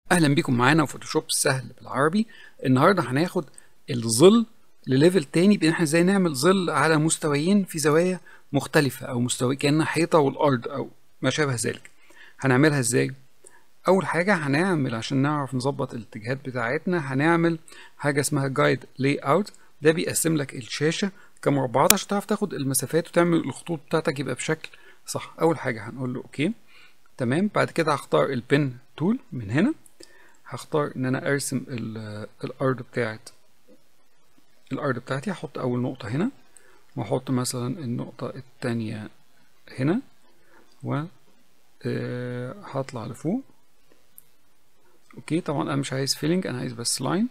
اهلا بيكم معانا في فوتوشوب سهل بالعربي النهارده هناخد الظل لليفل تاني بان احنا ازاي نعمل ظل على مستويين في زوايا مختلفة او مستوى كأنها حيطة والارض او ما شابه ذلك هنعملها ازاي اول حاجة هنعمل عشان نعرف نظبط الاتجاهات بتاعتنا هنعمل حاجة اسمها جايد لاي اوت ده بيقسم لك الشاشة كمربعات عشان تعرف تاخد المسافات وتعمل الخطوط بتاعتك يبقى بشكل صح اول حاجة هنقول له اوكي تمام بعد كده هختار البن تول من هنا هختار ان انا ارسم الارض بتاعت الارض بتاعتي هحط اول نقطة هنا واحط مثلا النقطة التانية هنا و هطلع لفوق اوكي طبعا انا مش عايز فيلينج انا عايز بس لاين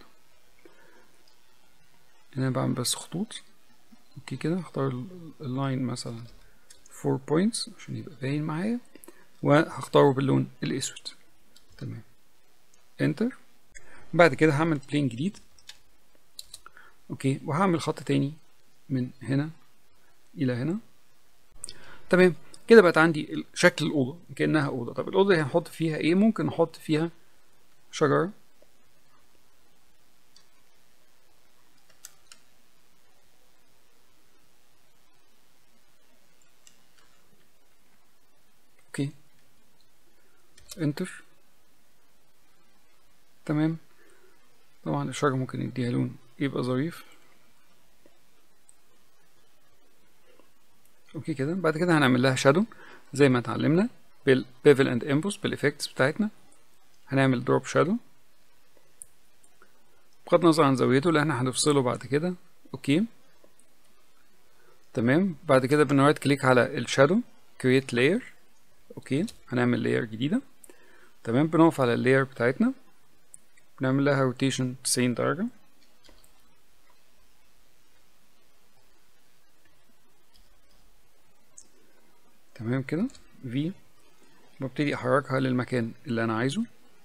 انا بعمل بس خطوط اوكي كده هختار اللاين مثلا 4 بوينتس عشان يبقى باين معايا وهختاره باللون الاسود تمام انتر بعد كده هعمل بلين جديد اوكي وهعمل خط تاني من هنا الى هنا تمام كده بقت عندي شكل الاوضه كانها اوضه طب الاوضه دي هنحط فيها ايه ممكن نحط فيها شجر اوكي انتر تمام طبعا الشجر ممكن نديها لون يبقى ظريف اوكي كده بعد كده هنعمل لها شادو زي ما اتعلمنا بالبيفل اند امبوس بالافكتس بتاعتنا هنعمل دروب شادو بغض النظر عن زاويته لان احنا هنفصله بعد كده اوكي تمام بعد كده بنرايت كليك على الشادو كرييت لاير اوكي هنعمل لاير جديده تمام بنقف على اللاير بتاعتنا بنعمل لها روتيشن 90 درجة تمام كده في ببتدي احركها للمكان اللي انا عايزه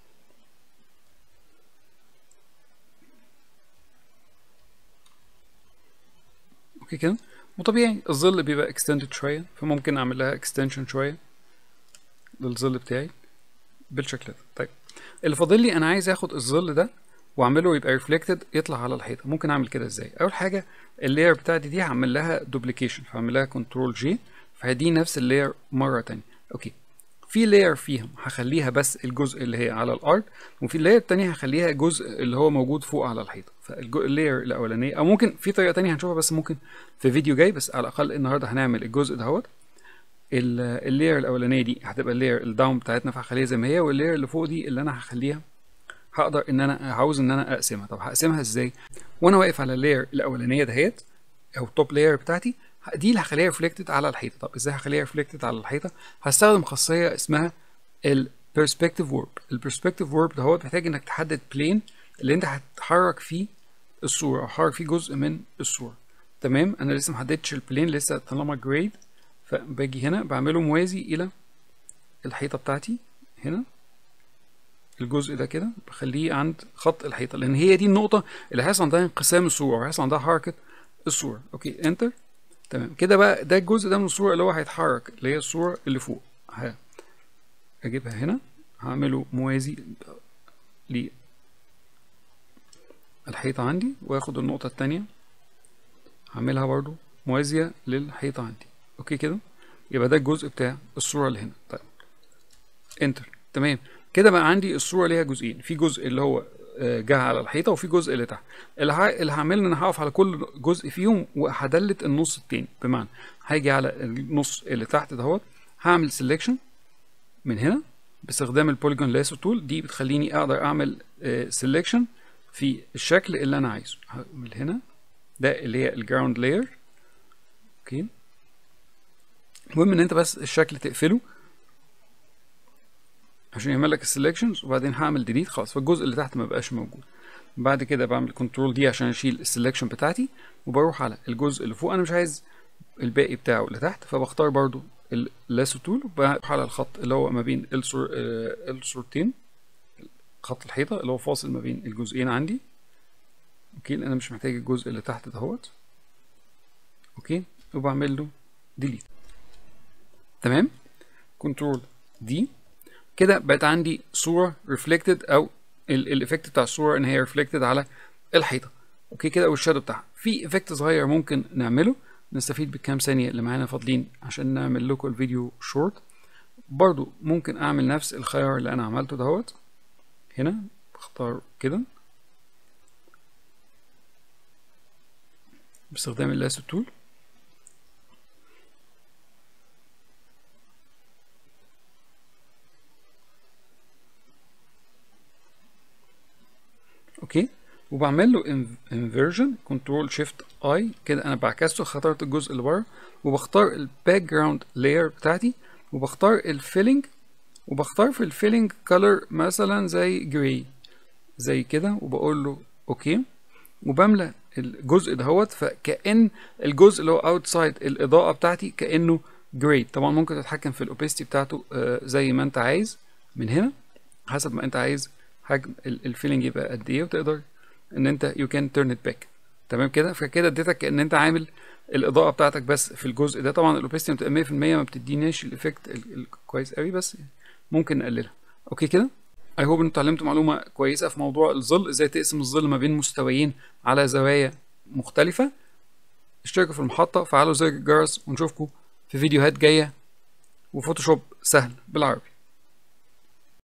اوكي كده وطبيعي الظل بيبقى اكستندد شوية فممكن اعمل لها اكستنشن شوية للظل بتاعي بالشكل ده طيب اللي فاضل لي انا عايز اخد الظل ده واعمله يبقى ريفلكتد يطلع على الحيطه ممكن اعمل كده ازاي اول حاجه اللاير بتاعتي دي هعمل لها دوبليكيشن فهعمل لها كنترول جي فهدي نفس اللاير مره تانية اوكي في لاير فيهم هخليها بس الجزء اللي هي على الارض وفي اللاير التانية هخليها جزء اللي هو موجود فوق على الحيطه فاللاير الاولانيه او ممكن في طريقه تانية هنشوفها بس ممكن في فيديو جاي بس على الاقل النهارده هنعمل الجزء دهوت اللاير الاولانيه دي هتبقى اللاير الداون بتاعتنا فهخليها زي ما هي واللاير اللي فوق دي اللي انا هخليها هقدر ان انا عاوز ان انا اقسمها طب هقسمها ازاي وانا واقف على اللاير الاولانيه دهيت او التوب لاير بتاعتي دي اللي هخليها ريفلكتد على الحيطه طب ازاي هخليها ريفلكتد على الحيطه هستخدم خاصيه اسمها البرسبكتيف وورب البرسبكتيف وورب ده هو محتاج انك تحدد بلين اللي انت هتحرك فيه الصوره او هحرك فيه جزء من الصوره تمام انا لسه محددتش البلين لسه طالما جريد فباجي هنا بعمله موازي الى الحيطه بتاعتي هنا الجزء ده كده بخليه عند خط الحيطه لان هي دي النقطه اللي هيحصل عندها انقسام الصوره وهيحصل عندها حركه الصوره اوكي انتر تمام كده بقى ده الجزء ده من الصوره اللي هو هيتحرك اللي هي الصوره اللي فوق ها اجيبها هنا هعمله موازي للحيطه عندي واخد النقطه التانية هعملها برضو موازيه للحيطه عندي اوكي كده يبقى ده الجزء بتاع الصوره اللي هنا طيب انتر تمام كده بقى عندي الصوره ليها جزئين في جزء اللي هو جه على الحيطه وفي جزء اللي تحت اللي, ه... اللي هعمل ان انا هقف على كل جزء فيهم وهدلت النص التاني بمعنى هاجي على النص اللي تحت دهوت هعمل سيلكشن من هنا باستخدام البوليجون لاسو تول دي بتخليني اقدر اعمل سيلكشن في الشكل اللي انا عايزه هعمل هنا ده اللي هي الجراوند لاير اوكي المهم ان انت بس الشكل تقفله عشان يعمل لك السلكشنز وبعدين هعمل ديليت خلاص فالجزء اللي تحت ما بقاش موجود بعد كده بعمل كنترول دي عشان اشيل السلكشن بتاعتي وبروح على الجزء اللي فوق انا مش عايز الباقي بتاعه اللي تحت فبختار برضو اللاسو تول وبروح على الخط اللي هو ما بين الصور الصورتين خط الحيطه اللي هو فاصل ما بين الجزئين عندي اوكي لان انا مش محتاج الجزء اللي تحت دهوت اوكي وبعمل له ديليت تمام كنترول دي كده بقت عندي صورة ريفلكتد او الايفكت بتاع الصوره ان هي ريفلكتد على الحيطه اوكي كده او الشادو بتاعها في ايفكت صغير ممكن نعمله نستفيد بالكام ثانيه اللي معانا فاضلين عشان نعمل لكم الفيديو شورت برضو ممكن اعمل نفس الخيار اللي انا عملته دهوت هنا بختار كده باستخدام اللاسو تول اوكي وبعمل له انفيرجن كنترول شيفت اي كده انا بعكسه اخترت الجزء اللي بره وبختار الباك جراوند لاير بتاعتي وبختار الفيلنج وبختار في الفيلنج كولر مثلا زي جراي زي كده وبقول له اوكي وبملى الجزء دهوت فكأن الجزء اللي هو اوتسايد الاضاءة بتاعتي كأنه جراي طبعا ممكن تتحكم في الاوبستي بتاعته آه زي ما انت عايز من هنا حسب ما انت عايز حجم الفيلنج يبقى قد ايه وتقدر ان انت يو كان تيرن ات باك تمام كده فكده اديتك كأن انت عامل الاضاءه بتاعتك بس في الجزء ده طبعا الاوبستي بتبقى 100% ما بتديناش الايفكت كويس قوي بس ممكن نقللها اوكي كده اي هوب انتوا اتعلمتوا معلومه كويسه في موضوع الظل ازاي تقسم الظل ما بين مستويين على زوايا مختلفه اشتركوا في المحطه فعلوا زر الجرس ونشوفكم في فيديوهات جايه وفوتوشوب سهل بالعربي